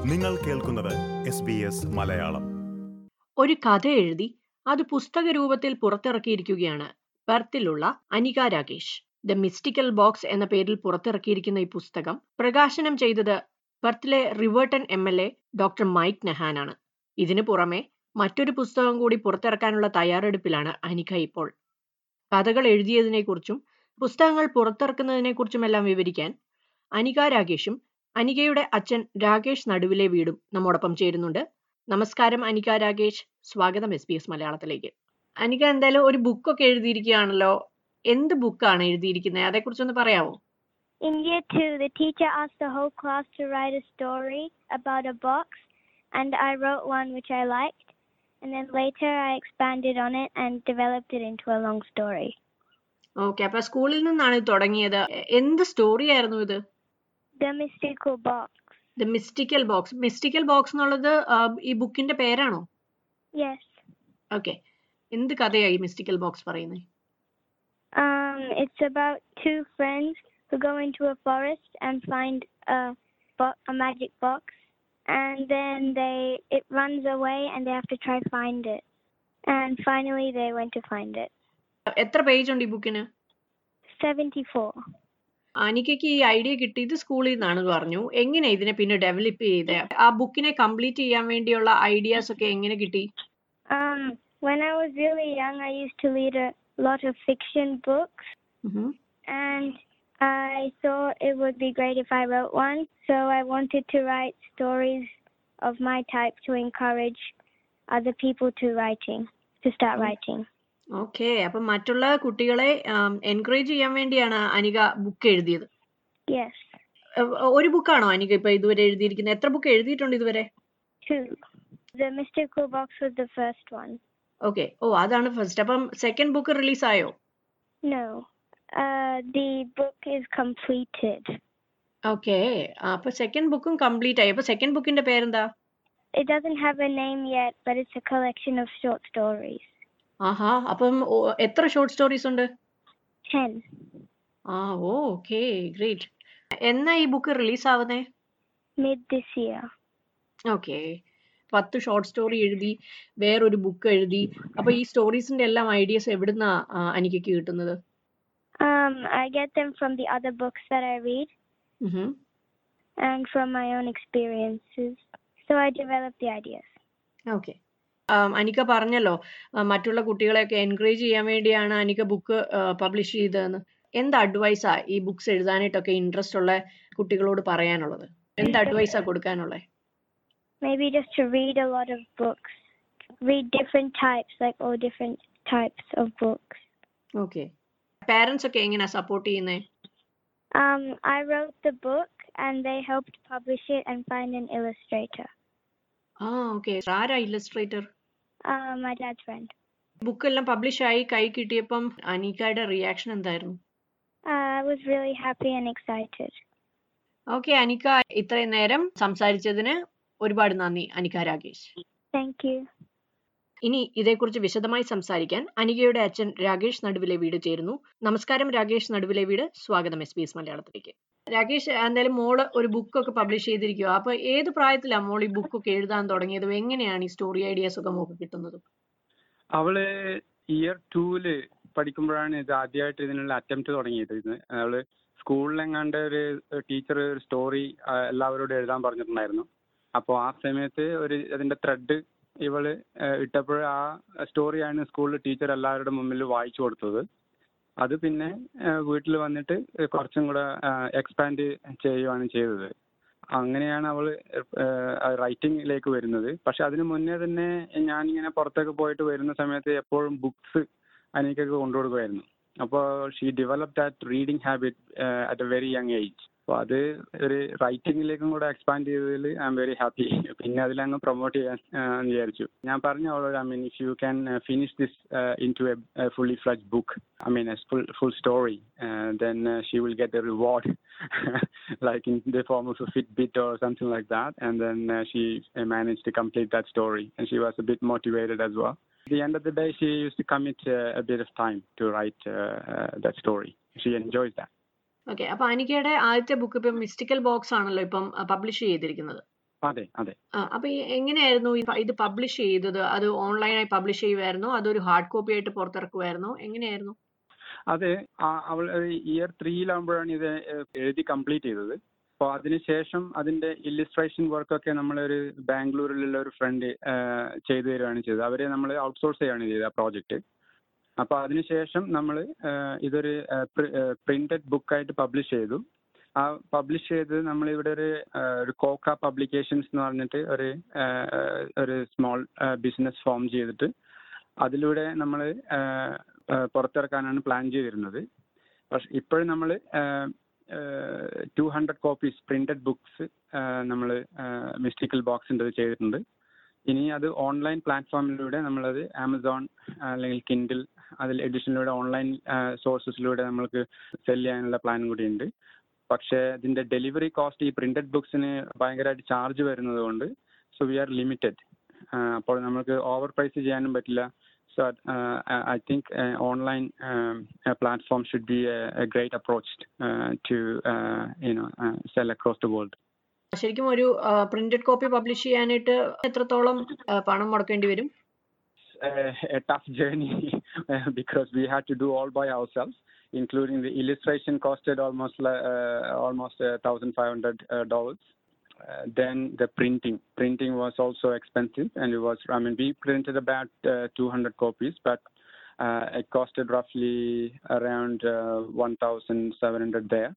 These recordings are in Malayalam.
നിങ്ങൾ കേൾക്കുന്നത് എസ് ബി എസ് മലയാളം ഒരു കഥ എഴുതി അത് പുസ്തക രൂപത്തിൽ പുറത്തിറക്കിയിരിക്കുകയാണ് പെർത്തിലുള്ള Anika Rakesh the mystical box എന്ന പേരിൽ പുറത്തിറക്കിയിരിക്കുന്ന ഈ പുസ്തകം പ്രകാശനം ചെയ്തത് പെർത്തിലെ Riverton M L A doctor Mike നെഹാനാണ് ഇതിനു പുറമെ മറ്റൊരു പുസ്തകം കൂടി പുറത്തിറക്കാനുള്ള തയ്യാറെടുപ്പിലാണ് അനിക ഇപ്പോൾ കഥകൾ എഴുതിയതിനെക്കുറിച്ചും പുസ്തകങ്ങൾ പുറത്തിറക്കുന്നതിനെക്കുറിച്ചുമെല്ലാം വിവരിക്കാൻ അനിക രാകേഷും അനികയുടെ അച്ഛൻ രാകേഷ് നടുവിലെ വീടും നമ്മോടൊപ്പം ചേരുന്നുണ്ട് നമസ്കാരം അനിക രാകേഷ് സ്വാഗതം എസ് ബി എസ് മലയാളത്തിലേക്ക് അനിക എന്തായാലും ഒരു ബുക്കൊക്കെ എഴുതിയിരിക്കുകയാണല്ലോ എന്ത് ബുക്കാണ് എഴുതിയിരിക്കുന്നത് അതേക്കുറിച്ചൊന്ന് പറയാമോ In year two, the teacher asked the whole class to write a story about a box, and I wrote one which I liked. And then later, I expanded on it and developed it into a long story. Okay അപ്പൊ സ്കൂളിൽ നിന്നാണ് ഇത് തുടങ്ങിയത് എ- എന്ത് സ്റ്റോറി ആയിരുന്നു ഇത് The mystical box. The mystical box mystical box എന്നുള്ളത് ആ, ഈ ബുക്കിന്റെ പേരാണോ Yes. ഓക്കെ എന്ത് കഥയായി മിസ്റ്റിക്കൽ ബോക്സ് പറയുന്നത് Um, it's about two friends who go into a forest and find a bo- a magic box, and then they it runs away and they have to try find it. And finally, they went to find it. എത്ര പേജ് ഉണ്ട് ഈ ബുക്കിന് Seventy-four. അനിക്കയ്ക്ക് ഈ ഐഡിയ കിട്ടിയത് സ്കൂളിൽ നിന്നാണ് പറഞ്ഞു എങ്ങനെ ഇതിനെ പിന്നെ ഡെവലപ്പ് ചെയ്ത് ആ ബുക്കിനെ കംപ്ലീറ്റ് ചെയ്യാൻ വേണ്ടിയുള്ള ഐഡിയാസ് ഒക്കെ എങ്ങനെ കിട്ടി Um, when I was really young, I used to read a lot of fiction books, ഉഹും. and I thought it would be great if I wrote one. So I wanted to write stories of my type to encourage other people to writing, to start writing. Okay അപ്പം മറ്റുള്ള കുട്ടികളെ എൻകറേജ് ചെയ്യാൻ വേണ്ടിയാണ് അനിക ബുക്ക് എഴുതിയത് Yes, ഏഹ് ഒരു ബുക്കാണോ അനിക ഇപ്പൊ ഇതുവരെ എഴുതിയിരിക്കുന്നത് എത്ര ബുക്ക് എഴുതിയിട്ടുണ്ട് ഇതുവരെ two. The mystical box was the first one. Okay ഓ അതാണ് ഫസ്റ്റ് അപ്പം സെക്കൻഡ് ബുക്ക് റിലീസ് ആയോ No, uh, the book is completed. Okay അപ്പൊ സെക്കൻഡ് ബുക്കും കംപ്ലീറ്റ് ആയി അപ്പൊ സെക്കൻഡ് ബുക്കിന്റെ പേരെന്താ It doesn't have a name yet, but it's a collection of short stories. ആഹാ അപ്പം ഓ- എത്ര ഷോർട്ട് സ്റ്റോറീസ് ഉണ്ട് Ten. ആ ഓ ഓക്കെ ഗ്രേറ്റ് എന്നാ ഈ ബുക്ക് റിലീസ് ആവുന്നേ Mid this year. ഓക്കെ പത്ത് ഷോർട്ട് സ്റ്റോറി എഴുതി വേറൊരു ബുക്ക് എഴുതി അപ്പൊ ഈ സ്റ്റോറീസിന്റെ എല്ലാം ഐഡിയസ് എവിടുന്നാ ആ, അനിക്കയ്ക്ക് കിട്ടുന്നത് Um, I get them from the other books that I read ഉഹും. and from my own experiences. So I develop the ideas. Okay Anika പറഞ്ഞല്ലോ ആ, മറ്റുള്ള കുട്ടികളെയൊക്കെ എൻകറേജ് ചെയ്യാൻ വേണ്ടിയാണ് അനിക ബുക്ക് പബ്ലിഷ് ചെയ്തതെന്ന് എന്ത് അഡ്വൈസാ ഈ ബുക്സ് എഴുതാനായിട്ടൊക്കെ ഇൻട്രസ്റ്റ് ഉള്ള കുട്ടികളോട് പറയാനുള്ളത് എന്ത് അഡ്വൈസാ കൊടുക്കാനുള്ളത് Maybe just to read a lot of books. Read different types, like all different types of books. Okay parents ഒക്കെ എങ്ങനെയാ സപ്പോർട്ട് ചെയ്യുന്നത് Um, I wrote the book and they helped publish it and find an illustrator. ആ ഓക്കെ ആരാ illustrator Uh, my dad's friend. Book എല്ലാം പബ്ലിഷ് ആയി കൈ കിട്ടിയപ്പം അനിക്കയുടെ റിയാക്ഷൻ എന്തായിരുന്നു Uh, I was really happy and excited. Okay Anika ഇത്രയും നേരം സംസാരിച്ചതിന് ഒരുപാട് നന്ദി അനിക രാകേഷ് Thank you. ഇനി ഇതേക്കുറിച്ച് വിശദമായി സംസാരിക്കാൻ അനികയുടെ അച്ഛൻ രാകേഷ് നടുവിലെ വീട് ചേരുന്നു നമസ്കാരം രാകേഷ് നടുവിലെ വീട് സ്വാഗതം എസ് ബി എസ് മലയാളത്തിലേക്ക് രാകേഷ് എന്തായാലും മോള് ഒരു ബുക്കൊക്കെ പബ്ലിഷ് ചെയ്തിരിക്കുക അപ്പൊ ഏത് പ്രായത്തിലാ മോൾ ഈ ബുക്കൊക്കെ എഴുതാൻ തുടങ്ങിയതും എങ്ങനെയാണ് ഈ സ്റ്റോറി ഐഡിയാസ് ഒക്കെ മോൾക്ക് കിട്ടുന്നതും അവള് ഇയർ ടൂല് പഠിക്കുമ്പോഴാണ് ഇത് ആദ്യമായിട്ട് ഇതിനുള്ള അറ്റംപ്റ്റ് തുടങ്ങിയത് ഇത് അവള് സ്കൂളിലെങ്ങാണ്ട് ഒരു ടീച്ചർ ഒരു സ്റ്റോറി എല്ലാവരോടും എഴുതാൻ പറഞ്ഞിട്ടുണ്ടായിരുന്നു അപ്പോൾ ആ സമയത്ത് ഒരു അതിന്റെ ത്രെഡ് ഇവള് ഇട്ടപ്പോൾ ആ സ്റ്റോറിയാണ് സ്കൂളിൽ ടീച്ചർ എല്ലാവരുടെ മുമ്പിൽ വായിച്ചു കൊടുത്തത് അത് പിന്നെ വീട്ടിൽ വന്നിട്ട് കുറച്ചും കൂടെ എക്സ്പാൻഡ് ചെയ്യുകയാണ് ചെയ്തത് അങ്ങനെയാണ് അവൾ റൈറ്റിംഗിലേക്ക് വരുന്നത് പക്ഷെ അതിന് മുന്നേ തന്നെ ഞാനിങ്ങനെ പുറത്തൊക്കെ പോയിട്ട് വരുന്ന സമയത്ത് എപ്പോഴും ബുക്സ് അനിക്കൊക്കെ കൊണ്ടുകൊടുക്കുമായിരുന്നു അപ്പോൾ she develop that reading habit at a very young age അപ്പോൾ അത് ഒരു റൈറ്റിംഗിലേക്കും കൂടെ എക്സ്പാൻഡ് ചെയ്തതിൽ ഐ എം വെരി ഹാപ്പി പിന്നെ അതിലങ്ങ് പ്രൊമോട്ട് ചെയ്യാൻ ആ, എന്ന് വിചാരിച്ചു ഞാൻ പറഞ്ഞു അവളോട് I mean if you can finish this into a fully fledged book I mean a full full story then she will get a reward like in the form of a Fitbit or something like that. And then uh, she uh, managed to complete that story, and she was a bit motivated as well. At the end of the day, she used to commit uh, a bit of time to write uh, uh, that story. She enjoys that. Okay അപ്പൊ അനിക്കയുടെ ആദ്യത്തെ ബുക്ക് ഇപ്പം മിസ്റ്റിക്കൽ ബോക്സ് ആണല്ലോ ഇപ്പം പബ്ലിഷ് ചെയ്തിരിക്കുന്നത് അതെ അതെ ആ, അപ്പൊ ഈ എങ്ങനെയായിരുന്നു ഈ പ- ഇത് പബ്ലിഷ് ചെയ്തത് അത് ഓൺലൈനായി പബ്ലിഷ് ചെയ്യുമായിരുന്നോ അതൊരു ഹാർഡ് കോപ്പി ആയിട്ട് പുറത്തിറക്കുമായിരുന്നോ എങ്ങനെയായിരുന്നു അത് ആ- അവൾ ഇയർ ത്രീയിലാകുമ്പോഴാണ് ഇത് ഏഹ്, എഴുതി കംപ്ലീറ്റ് ചെയ്തത് അപ്പോൾ അതിനുശേഷം അതിന്റെ ഇല്ലിസ്ട്രേഷൻ വർക്കൊക്കെ നമ്മളൊരു ബാംഗ്ലൂരിലുള്ള ഒരു ഫ്രണ്ട് ചെയ്തു തരുവാണ് ചെയ്തത് അവരെ നമ്മൾ ഔട്ട്സോഴ്സ് ചെയ്യുകയാണ് ചെയ്തത് ആ പ്രോജക്റ്റ് അപ്പോൾ അതിനുശേഷം നമ്മൾ ഇതൊരു പ്രിന്റഡ് ബുക്കായിട്ട് പബ്ലിഷ് ചെയ്തു ആ പബ്ലിഷ് ചെയ്ത് നമ്മളിവിടെ ഒരു ആ, ഒരു കോക്ക പബ്ലിക്കേഷൻസ് എന്ന് പറഞ്ഞിട്ട് ഒരു ആ, ഒരു സ്മോൾ ബിസിനസ് ഫോം ചെയ്തിട്ട് അതിലൂടെ നമ്മൾ പുറത്തിറക്കാനാണ് പ്ലാൻ ചെയ്തിരുന്നത് പക്ഷെ ഇപ്പോഴും നമ്മൾ two hundred copies printed books നമ്മൾ മിസ്റ്റിക്കൽ ബോക്സിൻ്റെ ചെയ്തിട്ടുണ്ട് ഇനി അത് ഓൺലൈൻ പ്ലാറ്റ്ഫോമിലൂടെ നമ്മളത് ആമസോൺ അല്ലെങ്കിൽ കിൻഡിൽ അതിൽ എഡിഷനിലൂടെ ഓൺലൈൻ സോഴ്സസിലൂടെ നമ്മൾക്ക് സെല് ചെയ്യാനുള്ള പ്ലാൻ കൂടിയുണ്ട് പക്ഷേ ഇതിന്റെ ഡെലിവറി കോസ്റ്റ് ഈ പ്രിന്റഡ് ബുക്സിന് ഭയങ്കരമായിട്ട് ചാർജ് വരുന്നത് കൊണ്ട് സോ വി ആർ ലിമിറ്റഡ് അപ്പോൾ നമുക്ക് ഓവർ പ്രൈസ് ചെയ്യാനും പറ്റില്ല so I think online platform should be a great approach to you know sell across the world ശരിക്കും ഒരു പ്രിന്റഡ് കോപ്പി പബ്ലിഷ് ചെയ്യാനായിട്ട് എത്രത്തോളം ആ, പണം മുടക്കേണ്ടി വരും uh, a tough journey uh, because we had to do all by ourselves, including the illustration costed almost li- uh, almost uh, thousand five hundred uh, dollars. Uh, then the printing, printing was also expensive, and it was. I mean, we printed about uh, 200 copies, but uh, it costed roughly around uh, 1,700 there.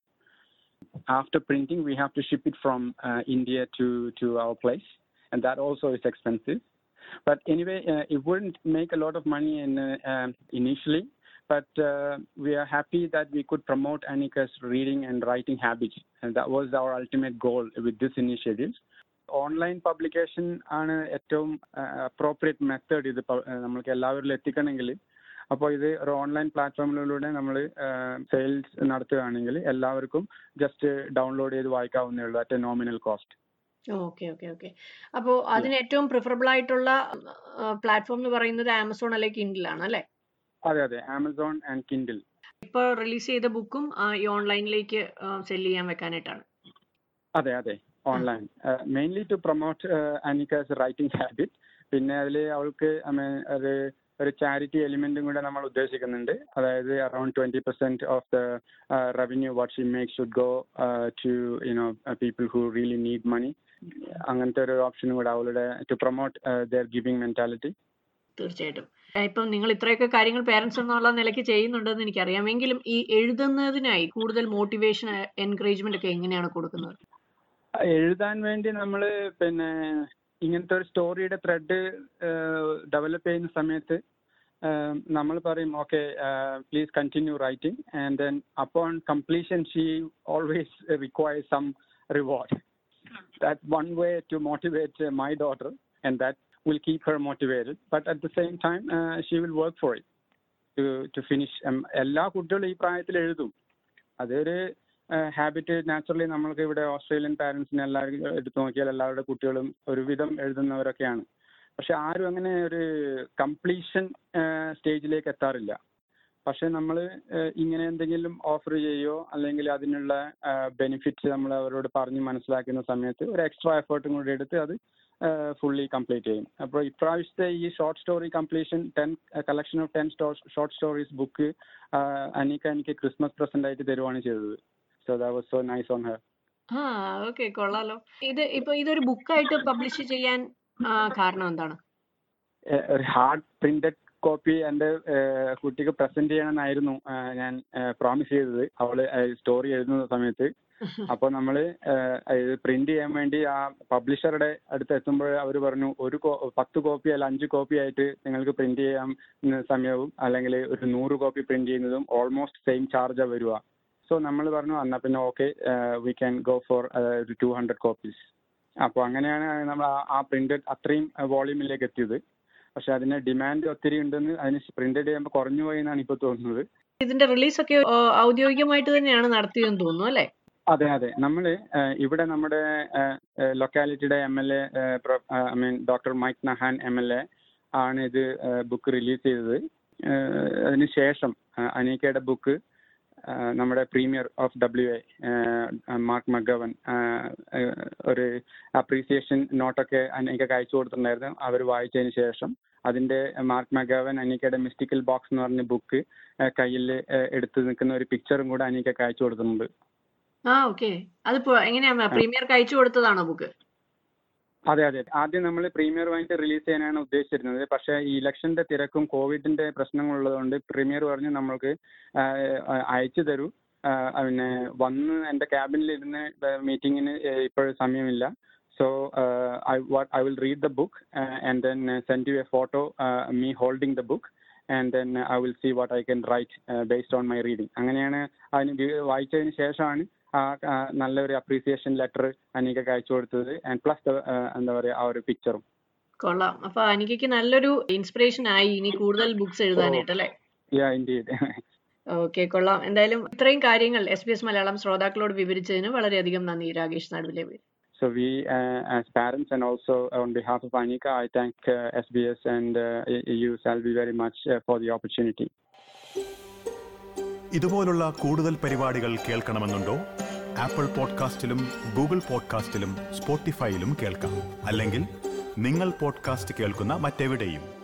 After printing, we have to ship it from uh, India to to our place, and that also is expensive. But anyway, uh, it wouldn't make a lot of money in, uh, um, initially, but uh, we are happy that we could promote Annika's reading and writing habits, and that was our ultimate goal with this initiative. Online publication ആണ് ഏറ്റവും അപ്രോപ്രിയറ്റ് മെത്തേഡ് ഇത് പ- ആ, നമ്മൾക്ക് എല്ലാവരിലും എത്തിക്കണമെങ്കിൽ അപ്പോൾ ഇത് ഒരു ഓൺലൈൻ പ്ലാറ്റ്ഫോമിലൂടെ നമ്മൾ സെയിൽസ് നടത്തുകയാണെങ്കിൽ എല്ലാവർക്കും ജസ്റ്റ് ഡൗൺലോഡ് ചെയ്ത് വായിക്കാവുന്നേ ഉള്ളൂ at a nominal cost okay okay okay അപ്പോൾ അതിന് ഏറ്റവും പ്രിഫറബിൾ ആയിട്ടുള്ള പ്ലാറ്റ്ഫോം എന്ന് പറയുന്നത് ആമസോൺ അല്ലെങ്കിൽ കിൻഡിലാണ് അല്ലേ അതെ അതെ ആമസോൺ ആൻഡ് കിൻഡിൽ ഇപ്പോൾ റിലീസ് ചെയ്ത ബുക്കും ഈ ഓൺലൈനിലേക്ക് സെല് ചെയ്യാൻ വെക്കാനായിട്ടാണ് അതെ അതെ online mainly to promote Anika's writing habit പിന്നെ അതിൽ അവൾക്ക് I mean, ഒരു ഒരു ചാരിറ്റി എലിമെന്റും കൂടെ നമ്മൾ ഉദ്ദേശിക്കുന്നുണ്ട് അതായത് around twenty percent of the revenue what she make should go to you know people who really need money അങ്ങനത്തെ ഒരു ഓപ്ഷനും കൂടെ അവളുടെ to promote their giving mentality തീർച്ചയായിട്ടും ഏഹ് ഇപ്പം നിങ്ങൾ ഇത്രയൊക്കെ കാര്യങ്ങൾ പേരൻസ് എന്നുള്ള നിലയ്ക്ക് ചെയ്യുന്നുണ്ടെന്ന് എനിക്കറിയാമെങ്കിലും ഈ എഴുതുന്നതിനായി കൂടുതൽ മോട്ടിവേഷൻ എൻകറേജ്മെന്റ് ഒക്കെ എങ്ങനെയാണ് കൊടുക്കുന്നത് എഴുതാൻ വേണ്ടി നമ്മൾ പിന്നെ ഇങ്ങനത്തെ ഒരു സ്റ്റോറിയുടെ ത്രെഡ് ഡെവലപ്പ് ചെയ്യുന്ന സമയത്ത് നമ്മൾ പറയും okay please continue writing and then upon completion she always require some reward that one way to motivate my daughter and that will keep her motivated but at the same time she will work for it to to finish എല്ലാ കുട്ടികളും ഈ പ്രായത്തിൽ എഴുതും അതൊരു ഹാബിറ്റ് നാച്ചുറലി നമ്മൾക്ക് ഇവിടെ ഓസ്ട്രേലിയൻ പാരന്റ്സിനെ എല്ലാവരും എടുത്തു നോക്കിയാൽ എല്ലാവരുടെ കുട്ടികളും ഒരുവിധം എഴുതുന്നവരൊക്കെയാണ് പക്ഷെ ആരും അങ്ങനെ ഒരു കംപ്ലീഷൻ സ്റ്റേജിലേക്ക് എത്താറില്ല പക്ഷെ നമ്മൾ ഇങ്ങനെ എന്തെങ്കിലും ഓഫർ ചെയ്യോ അല്ലെങ്കിൽ അതിനുള്ള ബെനിഫിറ്റ്സ് നമ്മൾ അവരോട് പറഞ്ഞ് മനസ്സിലാക്കുന്ന സമയത്ത് ഒരു എക്സ്ട്രാ എഫേർട്ടും കൂടി എടുത്ത് അത് ഫുള്ളി കംപ്ലീറ്റ് ചെയ്യും അപ്പോൾ ഇപ്രാവശ്യത്തെ ഈ short story completion ten collection of ten short stories book Anika എനിക്ക് ക്രിസ്മസ് പ്രസന്റ് ആയിട്ട് തരുവാണ് ചെയ്തത് so that was so nice on her ആ ഓക്കെ കൊള്ളാലോ ഇത് ഇപ്പൊ ഇതൊരു ബുക്കായിട്ട് പബ്ലിഷ് ചെയ്യാൻ ആ, കാരണം എന്താണ് ഒരു ഹാർഡ് പ്രിന്റഡ് കോപ്പി എൻ്റെ ഏഹ്, കുട്ടിക്ക് പ്രസന്റ് ചെയ്യണമെന്നായിരുന്നു ഏഹ്, ഞാൻ പ്രോമിസ് ചെയ്തത് അവള് സ്റ്റോറി എഴുതുന്ന സമയത്ത് അപ്പോൾ നമ്മൾ ഇത് പ്രിന്റ് ചെയ്യാൻ വേണ്ടി ആ പബ്ലിഷറുടെ അടുത്ത് എത്തുമ്പോൾ അവർ പറഞ്ഞു ഒരു കോ- പത്ത് കോപ്പി അല്ല അഞ്ച് കോപ്പി ആയിട്ട് നിങ്ങൾക്ക് പ്രിന്റ് ചെയ്യാൻ സമയവും അല്ലെങ്കിൽ ഒരു നൂറ് കോപ്പി പ്രിന്റ് ചെയ്യുന്നതും ഓൾമോസ്റ്റ് സെയിം ചാർജാ വരിക സോ നമ്മൾ പറഞ്ഞു എന്നാ പിന്നെ okay we can go for ഒരു ടു ഹൺഡ്രഡ് കോപ്പീസ് അപ്പോൾ അങ്ങനെയാണ് നമ്മൾ ആ പ്രിന്റഡ് അത്രയും വോളിയൂമിലേക്ക് എത്തിയത് പക്ഷെ അതിന് ഡിമാൻഡ് ഒത്തിരി ഉണ്ടെന്ന് അതിന് പ്രിന്റഡ് ചെയ്യുമ്പോൾ കുറഞ്ഞു പോയി എന്നാണ് ഇപ്പോൾ തോന്നുന്നത് ഇതിന്റെ റിലീസ് ഒക്കെ ആ, ഔദ്യോഗികമായിട്ട് തന്നെയാണ് നടത്തിയതെന്ന് തോന്നുന്നു അല്ലേ അതെ അതെ നമ്മൾ ഇവിടെ നമ്മുടെ ലൊക്കാലിറ്റിയുടെ M L A I mean doctor Mike Nahan M L A ആണ് ഇത് ബുക്ക് റിലീസ് ചെയ്തത് അതിന് ശേഷം അനീക്കയുടെ ബുക്ക് നമ്മുടെ premier of W A Mark McGowan ഒരു അപ്രീസിയേഷൻ നോട്ടൊക്കെ അനിക്കക്ക് അയച്ചു കൊടുത്തിട്ടുണ്ടായിരുന്നു അവർ വായിച്ചതിന് ശേഷം അതിന്റെ മാർക്ക് മഗവൻ അനിക്കയുടെ മിസ്റ്റിക്കൽ ബോക്സ് എന്ന് പറഞ്ഞ ബുക്ക് കയ്യിൽ എടുത്ത് നിൽക്കുന്ന ഒരു പിക്ചറും കൂടെ അനിക്കക്ക് അയച്ചു കൊടുത്തിട്ടുണ്ട് ആ ഓക്കെ അതിപ്പോ എങ്ങനെയാ പ്രീമിയർക്ക് അയച്ചു കൊടുത്തതാണോ ബുക്ക് അതെ അതെ ആദ്യം നമ്മൾ പ്രീമിയർ വാങ്ങിട്ട് റിലീസ് ചെയ്യാനാണ് ഉദ്ദേശിച്ചിരുന്നത് പക്ഷേ ഈ ഇലക്ഷന്റെ തിരക്കും കോവിഡിന്റെ പ്രശ്നങ്ങളുള്ളതുകൊണ്ട് പ്രീമിയർ പറഞ്ഞു നമ്മൾക്ക് അയച്ചു തരൂ പിന്നെ വന്ന് എൻ്റെ ക്യാബിനിൽ ഇരുന്ന് മീറ്റിങ്ങിന് ഇപ്പോഴും സമയമില്ല so I I will read the book and then send you a photo me holding the book and then I will see what I can write based on my reading അങ്ങനെയാണ് അതിന് വായിച്ചതിന് ശേഷമാണ് ആ നല്ലൊരു അപ്രീസിയേഷൻ ലെറ്റർ അനീകക്ക് അയച്ചു കൊടുത്തത് ആൻഡ് പ്ലസ് എന്താ പറയാ ആ ഒരു പിക്ചറും കൊള്ളാം അപ്പൊ അനിക്കയ്ക്ക് നല്ലൊരു ഇൻസ്പിറേഷൻ ആയി ഇനി കൂടുതൽ ബുക്സ് എഴുതാനായിട്ട് അല്ലേ യാ ഇൻഡീഡ് ഓക്കെ കൊള്ളാം എന്തായാലും ഇത്രയും കാര്യങ്ങൾ എസ് ബി എസ് മലയാളം ശ്രോതാക്കളോട് വിവരിച്ചതിന് വളരെയധികം നന്ദി Rakesh നടുവിലെ So we, uh, as parents and also on behalf of Anika, I thank uh, SBS and uh, you, Salvi, very much uh, for the opportunity. ഇതുപോലുള്ള കൂടുതൽ പരിപാടികൾ കേൾക്കണമെന്നുണ്ടോ ആപ്പിൾ പോഡ്കാസ്റ്റിലും ഗൂഗിൾ പോഡ്കാസ്റ്റിലും സ്പോട്ടിഫൈയിലും കേൾക്കാം അല്ലെങ്കിൽ നിങ്ങൾ പോഡ്കാസ്റ്റ് കേൾക്കുന്ന മറ്റെവിടെയും